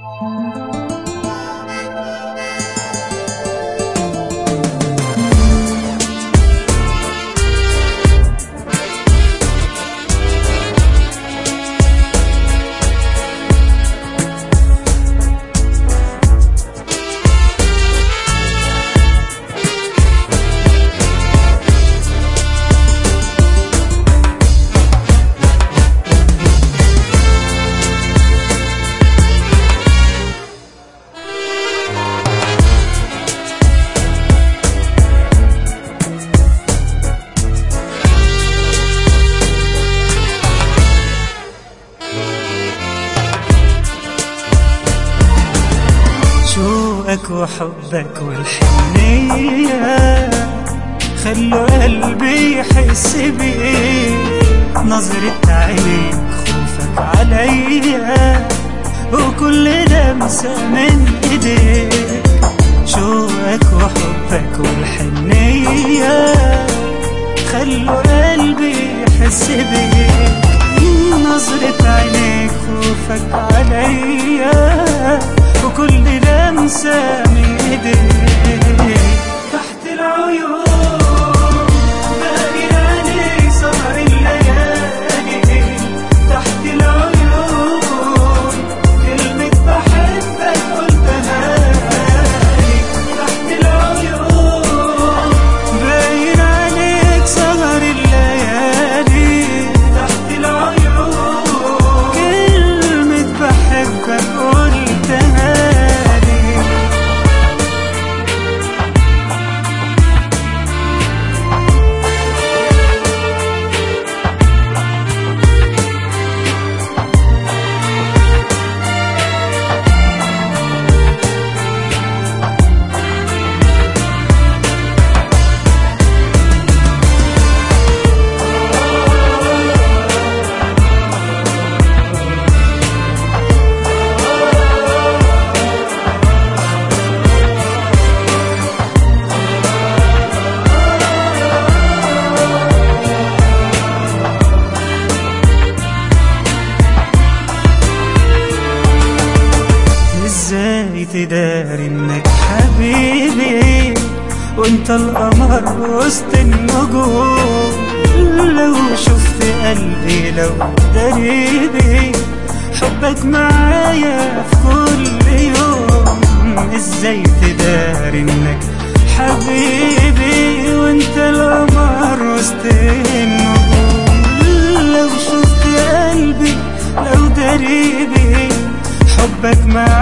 شوقك وحبك والحنية خلوا قلبي يحس بيك نظرة عينيك خوفك عليا وكل لمسة من ايديك شوقك وحبك والحنية خلوا قلبي يحس بيك نظرة عينيك خوفك عليا وكل لمسة من ايديك تحت العيون باقي عليك سهر الليالي تحت العيون كلمة بحبك قلتها لي تحت العيون باين عليك سهر الليالي تحت العيون كلمة بحبك قلتها لي ازاي تداري انك حبيبي وانت القمر وسط النجوم لو شفت قلبي لو دريبي حبك معايا في كل يوم ازاي تداري انك حبيبي وانت القمر وسط النجوم لو شفت قلبي لو دريبي حبك معايا